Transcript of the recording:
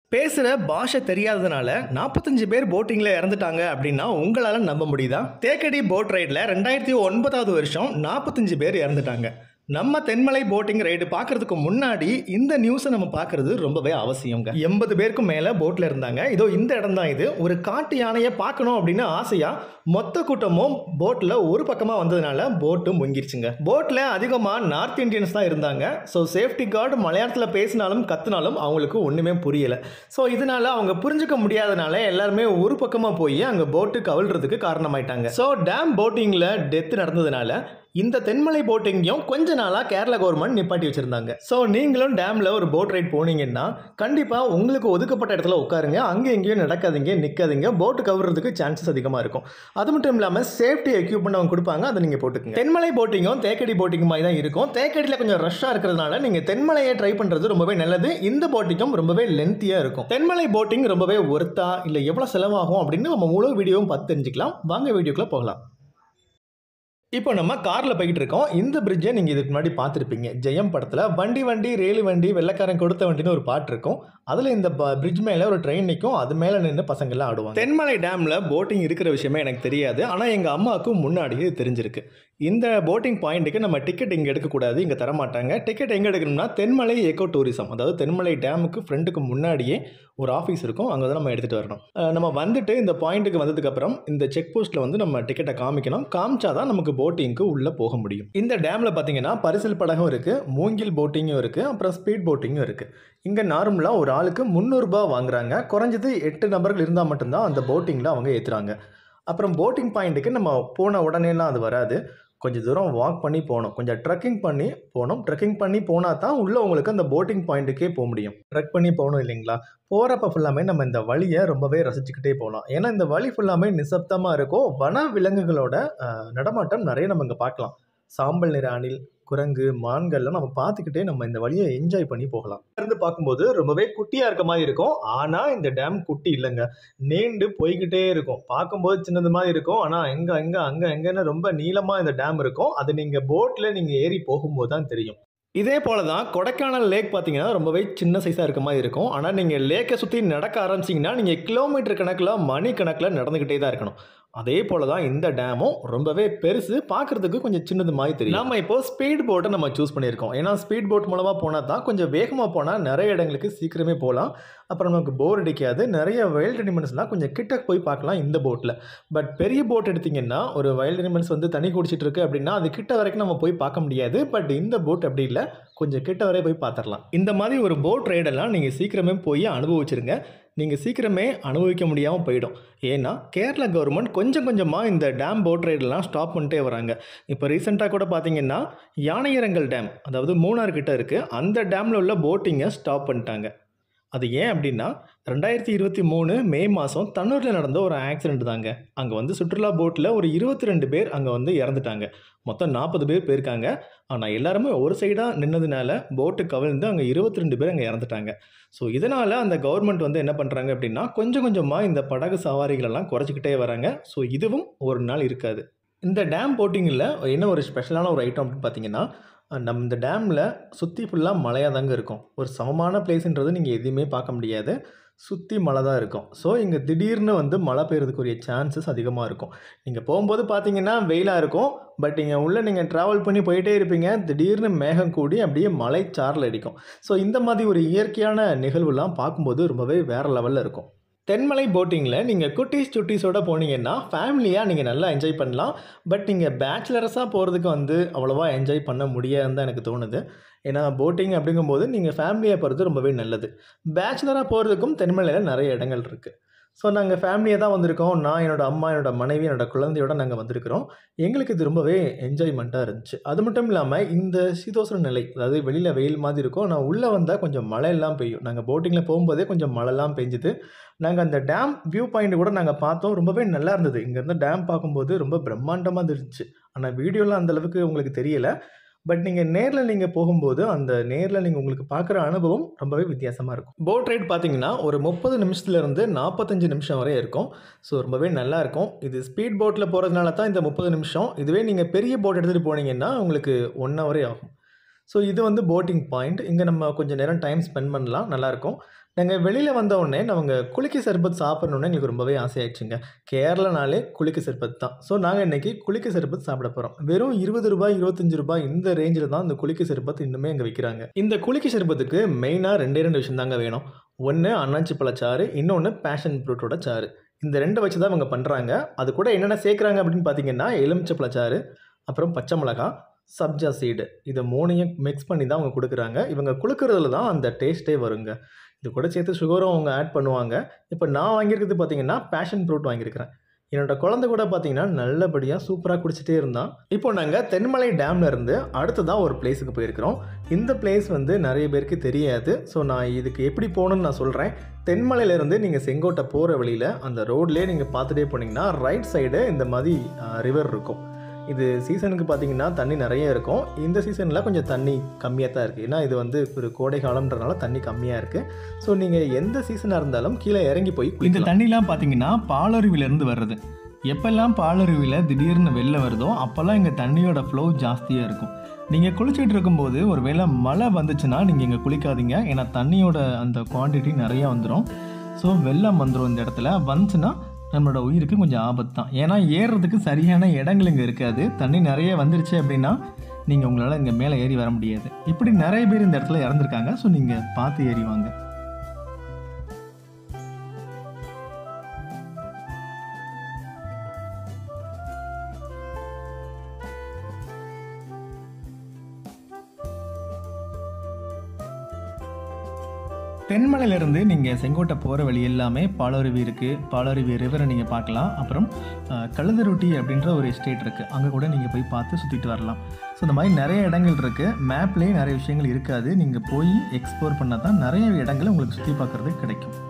பேசுகிற பாஷை தெரியாததுனால நாற்பத்தஞ்சு பேர் போட்டிங்கில் இறந்துட்டாங்க அப்படின்னா உங்களால் நம்ப முடியுதா தேக்கடி போட் ரைடில் ரெண்டாயிரத்தி ஒன்பதாவது வருஷம் நாற்பத்தஞ்சு பேர் இறந்துட்டாங்க நம்ம தென்மலை போட்டிங் ரைடு பார்க்கறதுக்கு முன்னாடி இந்த நியூஸை நம்ம பார்க்கறது ரொம்பவே அவசியங்க எண்பது பேருக்கும் மேலே போட்டில் இருந்தாங்க இதோ இந்த இடம் தான் இது ஒரு காட்டு யானையை பார்க்கணும் அப்படின்னு ஆசையாக மொத்த கூட்டமும் போட்டில் ஒரு பக்கமாக வந்ததுனால போட்டு முங்கிருச்சுங்க போட்டில் அதிகமாக நார்த் இந்தியன்ஸ் தான் இருந்தாங்க ஸோ சேஃப்டி கார்டு மலையாளத்தில் பேசினாலும் கத்துனாலும் அவங்களுக்கு ஒன்றுமே புரியலை ஸோ இதனால அவங்க புரிஞ்சுக்க முடியாதனால எல்லாருமே ஒரு பக்கமாக போய் அங்கே போட்டு கவிழ்றதுக்கு காரணமாயிட்டாங்க ஸோ டேம் போட்டிங்கில் டெத் நடந்ததுனால இந்த தென்மலை போட்டிங்கையும் கொஞ்ச நாளாக கேரளா கவர்மெண்ட் நிப்பாட்டி வச்சுருந்தாங்க ஸோ நீங்களும் டேமில் ஒரு போட் ரைட் போனீங்கன்னா கண்டிப்பாக உங்களுக்கு ஒதுக்கப்பட்ட இடத்துல உட்காருங்க அங்கே எங்கேயும் நடக்காதீங்க நிற்காதீங்க போட்டு கவுறதுக்கு சான்சஸ் அதிகமாக இருக்கும் அது மட்டும் இல்லாமல் சேஃப்டி எக்யூப்மெண்ட் அவங்க கொடுப்பாங்க அதை நீங்கள் போட்டுக்கங்க தென்மலை போட்டிங்கும் தேக்கடி போட்டிங் மாதிரி தான் இருக்கும் தேக்கடியில் கொஞ்சம் ரஷ்ஷாக இருக்கிறதுனால நீங்கள் தென்மலையை ட்ரை பண்ணுறது ரொம்பவே நல்லது இந்த போட்டிங்கும் ரொம்பவே லென்த்தியாக இருக்கும் தென்மலை போட்டிங் ரொம்பவே ஒர்த்தா இல்லை எவ்வளோ செலவாகும் அப்படின்னு நம்ம முழு வீடியோவும் பார்த்து தெரிஞ்சுக்கலாம் வாங்க வீடியோக்குள்ளே போகலாம் இப்போ நம்ம காரில் போய்கிட்டு இருக்கோம் இந்த பிரிட்ஜை நீங்கள் இதுக்கு முன்னாடி பார்த்துருப்பீங்க ஜெயம் படத்தில் வண்டி வண்டி ரேலு வண்டி வெள்ளக்காரன் கொடுத்த வண்டின்னு ஒரு பாட்டு இருக்கும் அதில் இந்த பிரிட்ஜ் மேலே ஒரு ட்ரெயின் நிற்கும் அது மேலே நின்று பசங்கள்லாம் ஆடுவாங்க தென்மலை டேமில் போட்டிங் இருக்கிற விஷயமே எனக்கு தெரியாது ஆனால் எங்கள் அம்மாவுக்கு முன்னாடியே இது தெரிஞ்சிருக்கு இந்த போட்டிங் பாயிண்ட்டுக்கு நம்ம டிக்கெட் இங்கே எடுக்கக்கூடாது இங்கே தரமாட்டாங்க டிக்கெட் எங்கே எடுக்கணும்னா தென்மலை எக்கோ டூரிசம் அதாவது தென்மலை டேமுக்கு ஃப்ரெண்டுக்கு முன்னாடியே ஒரு ஆஃபீஸ் இருக்கும் அங்கே தான் நம்ம எடுத்துகிட்டு வரணும் அஹ் நம்ம வந்துட்டு இந்த பாயிண்ட்டுக்கு வந்ததுக்கப்புறம் இந்த செக் போஸ்ட்டில் வந்து நம்ம டிக்கெட்டை காமிக்கணும் காமிச்சா தான் நமக்கு போட்டிங்க்கு உள்ளே போக முடியும் இந்த டேமில் பார்த்தீங்கன்னா பரிசல் படகும் இருக்குது மூங்கில் போட்டிங்கும் இருக்குது அப்புறம் ஸ்பீட் போட்டிங்கும் இருக்குது இங்கே நார்மலாக ஒரு ஆளுக்கு முந்நூறுரூபா வாங்குறாங்க குறைஞ்சது எட்டு நபர்கள் இருந்தால் மட்டும்தான் அந்த போட்டிங்கில் அவங்க ஏற்றுறாங்க அப்புறம் போட்டிங் பாயிண்ட்டுக்கு நம்ம போன உடனேலாம் அது வராது கொஞ்சம் தூரம் வாக் பண்ணி போகணும் கொஞ்சம் ட்ரெக்கிங் பண்ணி போகணும் ட்ரெக்கிங் பண்ணி போனால் தான் உள்ளே உங்களுக்கு அந்த போட்டிங் பாயிண்ட்டுக்கே போக முடியும் ட்ரெக் பண்ணி போகணும் இல்லைங்களா போகிறப்ப ஃபுல்லாமே நம்ம இந்த வழியை ரொம்பவே ரசிச்சுக்கிட்டே போகலாம் ஏன்னா இந்த வழி ஃபுல்லாமே நிசப்தமாக இருக்கும் வன விலங்குகளோட அஹ், நடமாட்டம் நிறைய நம்ம இங்கே பார்க்கலாம் சாம்பல் நிற அணில் குரங்கு மான்கள்லாம் நம்ம பார்த்துக்கிட்டே நம்ம இந்த வழியை என்ஜாய் பண்ணி போகலாம் இருந்து பார்க்கும்போது ரொம்பவே குட்டியாக இருக்க மாதிரி இருக்கும் ஆனால் இந்த டேம் குட்டி இல்லைங்க நீண்டு போய்கிட்டே இருக்கும் பார்க்கும்போது சின்னது மாதிரி இருக்கும் ஆனால் எங்கே எங்கே அங்கே எங்கன்னு ரொம்ப நீளமாக இந்த டேம் இருக்கும் அது நீங்கள் போட்டில் நீங்கள் ஏறி போகும்போது தான் தெரியும் இதே போல தான் கொடைக்கானல் லேக் பார்த்தீங்கன்னா ரொம்பவே சின்ன சைஸாக இருக்க மாதிரி இருக்கும் ஆனால் நீங்கள் லேக்கை சுற்றி நடக்க ஆரம்பிச்சிங்கன்னா நீங்கள் கிலோமீட்டர் கணக்கில் மணி கணக்கில் நடந்துக்கிட்டே தான் இருக்கணும் அதே போல தான் இந்த டேமும் ரொம்பவே பெருசு பார்க்குறதுக்கு கொஞ்சம் சின்னது மாதிரி தெரியும் நம்ம இப்போ ஸ்பீட் போட்டை நம்ம சூஸ் பண்ணியிருக்கோம் ஏன்னா ஸ்பீட் போட் மூலமாக போனால் தான் கொஞ்சம் வேகமாக போனால் நிறைய இடங்களுக்கு சீக்கிரமே போகலாம் அப்புறம் நமக்கு போர் அடிக்காது நிறைய வைல்ட் அனிமல்ஸ்லாம் கொஞ்சம் கிட்ட போய் பார்க்கலாம் இந்த போட்டில் பட் பெரிய போட் எடுத்திங்கன்னா ஒரு வைல்ட் அனிமல்ஸ் வந்து தண்ணி குடிச்சிட்டு இருக்கு அப்படின்னா அது கிட்ட வரைக்கும் நம்ம போய் பார்க்க முடியாது பட் இந்த போட் அப்படி இல்லை கொஞ்சம் கிட்ட வரை போய் பார்த்துடலாம் இந்த மாதிரி ஒரு போட் ரைடெல்லாம் நீங்கள் சீக்கிரமே போய் அனுபவிச்சிருங்க நீங்கள் சீக்கிரமே அனுபவிக்க முடியாமல் போயிடும் ஏன்னா கேரளா கவர்மெண்ட் கொஞ்சம் கொஞ்சமாக இந்த டேம் போட் ரைடெல்லாம் ஸ்டாப் பண்ணிட்டே வராங்க இப்போ ரீசெண்டாக கூட பார்த்தீங்கன்னா யானையரங்கல் டேம் அதாவது மூணார் கிட்ட இருக்குது அந்த டேமில் உள்ள போட்டிங்கை ஸ்டாப் பண்ணிட்டாங்க அது ஏன் அப்படின்னா ரெண்டாயிரத்தி இருபத்தி மூணு மே மாதம் தன்னூரில் நடந்த ஒரு ஆக்சிடென்ட் தாங்க அங்கே வந்து சுற்றுலா போட்டில் ஒரு இருபத்தி ரெண்டு பேர் அங்கே வந்து இறந்துட்டாங்க மொத்தம் நாற்பது பேர் போயிருக்காங்க ஆனால் எல்லாருமே ஒரு சைடாக நின்னதுனால போட்டு கவிழ்ந்து அங்கே இருபத்தி ரெண்டு பேர் அங்கே இறந்துட்டாங்க ஸோ இதனால் அந்த கவர்மெண்ட் வந்து என்ன பண்ணுறாங்க அப்படின்னா கொஞ்சம் கொஞ்சமாக இந்த படகு சவாரிகளெல்லாம் குறைச்சிக்கிட்டே வராங்க ஸோ இதுவும் ஒரு நாள் இருக்காது இந்த டேம் போட்டிங்கில் என்ன ஒரு ஸ்பெஷலான ஒரு ஐட்டம் அப்படின்னு பார்த்தீங்கன்னா அஹ் நம்ம இந்த டேமில் சுற்றி ஃபுல்லாக மலையாக தாங்க இருக்கும் ஒரு சமமான பிளேஸ்ன்றது நீங்கள் எதையுமே பார்க்க முடியாது சுற்றி மழை தான் இருக்கும் ஸோ இங்கே திடீர்னு வந்து மழை பெய்யறதுக்குரிய சான்சஸ் அதிகமாக இருக்கும் நீங்கள் போகும்போது பார்த்தீங்கன்னா வெயிலாக இருக்கும் பட் இங்கே உள்ளே நீங்கள் ட்ராவல் பண்ணி போயிட்டே இருப்பீங்க திடீர்னு மேகம் கூடி அப்படியே மலை சாரல் அடிக்கும் ஸோ இந்த மாதிரி ஒரு இயற்கையான நிகழ்வுலாம் பார்க்கும்போது ரொம்பவே வேறு லெவலில் இருக்கும் தென்மலை போட்டிங்கில் நீங்கள் குட்டீஸ் சுட்டீஸோட போனீங்கன்னா ஃபேமிலியாக நீங்கள் நல்லா என்ஜாய் பண்ணலாம் பட் நீங்கள் பேச்சுலர்ஸாக போகிறதுக்கு வந்து அவ்வளோவா என்ஜாய் பண்ண முடியாதுன்னு தான் எனக்கு தோணுது ஏன்னா போட்டிங் அப்படிங்கும்போது நீங்கள் ஃபேமிலியாக போகிறது ரொம்பவே நல்லது பேச்சுலராக போகிறதுக்கும் தென்மலையில் நிறைய இடங்கள் இருக்குது ஸோ நாங்கள் ஃபேமிலியாக தான் வந்திருக்கோம் நான் என்னோட அம்மா என்னோட மனைவி என்னோட குழந்தையோட நாங்கள் வந்திருக்கிறோம் எங்களுக்கு இது ரொம்பவே என்ஜாய்மெண்ட்டாக இருந்துச்சு அது மட்டும் இல்லாமல் இந்த சீதோசன நிலை அதாவது வெளியில் வெயில் மாதிரி இருக்கும் நான் உள்ளே வந்தால் கொஞ்சம் மழையெல்லாம் பெய்யும் நாங்கள் போட்டிங்கில் போகும்போதே கொஞ்சம் மழைலாம் பெஞ்சுது நாங்கள் அந்த டேம் வியூ பாயிண்ட் கூட நாங்கள் பார்த்தோம் ரொம்பவே நல்லா இருந்தது இங்கேருந்து டேம் பார்க்கும்போது ரொம்ப பிரம்மாண்டமாக இருந்துச்சு ஆனால் வீடியோலாம் அந்த அளவுக்கு உங்களுக்கு தெரியல பட் நீங்கள் நேரில் நீங்கள் போகும்போது அந்த நேரில் நீங்கள் உங்களுக்கு பார்க்குற அனுபவம் ரொம்பவே வித்தியாசமாக இருக்கும் போட் ரைட் பார்த்தீங்கன்னா ஒரு முப்பது நிமிஷத்துலேருந்து நாற்பத்தஞ்சு நிமிஷம் வரை இருக்கும் ஸோ ரொம்பவே நல்லா இருக்கும் இது ஸ்பீட் போட்டில் போகிறதுனால தான் இந்த முப்பது நிமிஷம் இதுவே நீங்கள் பெரிய போட் எடுத்துகிட்டு போனீங்கன்னா உங்களுக்கு ஒன் ஹவரே ஆகும் ஸோ இது வந்து போட்டிங் பாயிண்ட் இங்கே நம்ம கொஞ்சம் நேரம் டைம் ஸ்பெண்ட் பண்ணலாம் நல்லாயிருக்கும் நாங்கள் வெளியில் வந்த உடனே நாங்க குலுக்கி சர்பத் சாப்பிடணுன்னு எங்களுக்கு ரொம்பவே ஆசையாயிடுச்சுங்க கேரளானாலே குலுக்கி சர்பத் தான் ஸோ நாங்கள் இன்னைக்கு குலுக்கி சர்பத் சாப்பிட போகிறோம் வெறும் இருபது ரூபாய் இருபத்தஞ்சு ரூபாய் இந்த ரேஞ்சில் தான் இந்த குலுக்கி சர்பத் இன்னுமே அங்கே விற்கிறாங்க இந்த குலுக்கி சர்பத்துக்கு மெயினாக ரெண்டே ரெண்டு விஷயம் தாங்க வேணும் ஒன்று அன்னாச்சி பழச்சாறு இன்னொன்று பேஷன் ஃப்ரூட்டோட சாறு இந்த ரெண்டை வச்சு தான் இவங்க பண்ணுறாங்க அது கூட என்னென்ன சேர்க்குறாங்க அப்படின்னு பார்த்தீங்கன்னா எலுமிச்சை பழச்சாறு அப்புறம் பச்சை மிளகாய் சப்ஜா சீடு இதை மூணையும் மிக்ஸ் பண்ணி தான் அவங்க கொடுக்குறாங்க இவங்க கொடுக்குறதுல தான் அந்த டேஸ்ட்டே வருங்க இது கூட சேர்த்து சுகரும் அவங்க ஆட் பண்ணுவாங்க இப்போ நான் வாங்கியிருக்கிறது பார்த்தீங்கன்னா பேஷன் ஃப்ரூட் வாங்கியிருக்கிறேன் என்னோட குழந்தை கூட பார்த்தீங்கன்னா நல்லபடியாக சூப்பராக குடிச்சிட்டே இருந்தான் இப்போ நாங்கள் தென்மலை டேம்ல இருந்து அடுத்ததாக ஒரு பிளேஸுக்கு போயிருக்கிறோம் இந்த பிளேஸ் வந்து நிறைய பேருக்கு தெரியாது ஸோ நான் இதுக்கு எப்படி போகணும்னு நான் சொல்கிறேன் தென்மலையிலேருந்து நீங்கள் செங்கோட்டை போகிற வழியில் அந்த ரோட்லேயே நீங்கள் பார்த்துட்டே போனீங்கன்னா ரைட் சைடு இந்த மாதிரி ரிவர் இருக்கும் இது சீசனுக்கு பார்த்தீங்கன்னா தண்ணி நிறைய இருக்கும் இந்த சீசனில் கொஞ்சம் தண்ணி கம்மியாக தான் இருக்குது ஏன்னா இது வந்து ஒரு கோடை காலம்ன்றனால தண்ணி கம்மியாக இருக்குது ஸோ நீங்கள் எந்த சீசனாக இருந்தாலும் கீழே இறங்கி போய் இந்த தண்ணிலாம் பார்த்தீங்கன்னா பாலருவிலேருந்து வர்றது எப்பெல்லாம் பாலருவியில் திடீர்னு வெளில வருதோ அப்போல்லாம் இங்கே தண்ணியோட ஃப்ளோ ஜாஸ்தியாக இருக்கும் நீங்கள் குளிச்சுட்டு இருக்கும்போது ஒரு வேளை மழை வந்துச்சுன்னா நீங்கள் இங்கே குளிக்காதீங்க ஏன்னா தண்ணியோட அந்த குவான்டிட்டி நிறையா வந்துடும் ஸோ வெள்ளம் வந்துடும் இந்த இடத்துல வந்துச்சுன்னா நம்மளோட உயிருக்கு கொஞ்சம் ஆபத்து தான் ஏன்னா ஏறுறதுக்கு சரியான இடங்கள் இங்கே இருக்காது தண்ணி நிறைய வந்துருச்சு அப்படின்னா நீங்கள் உங்களால் இங்கே மேலே ஏறி வர முடியாது இப்படி நிறைய பேர் இந்த இடத்துல இறந்துருக்காங்க ஸோ நீங்கள் பார்த்து ஏறி வாங்க தென்மலையிலேருந்து நீங்கள் செங்கோட்டை போகிற வழி எல்லாமே பாலருவி இருக்குது பாலருவி ரிவரை நீங்கள் பார்க்கலாம் அப்புறம் அஹ், கழுதருட்டி அப்படின்ற ஒரு எஸ்டேட் இருக்குது அங்கே கூட நீங்கள் போய் பார்த்து சுற்றிட்டு வரலாம் ஸோ இந்த மாதிரி நிறைய இடங்கள் இருக்குது மேப்லேயே நிறைய விஷயங்கள் இருக்காது நீங்கள் போய் எக்ஸ்ப்ளோர் பண்ணால் தான் நிறைய இடங்கள் உங்களுக்கு சுற்றி பார்க்குறதுக்கு கிடைக்கும்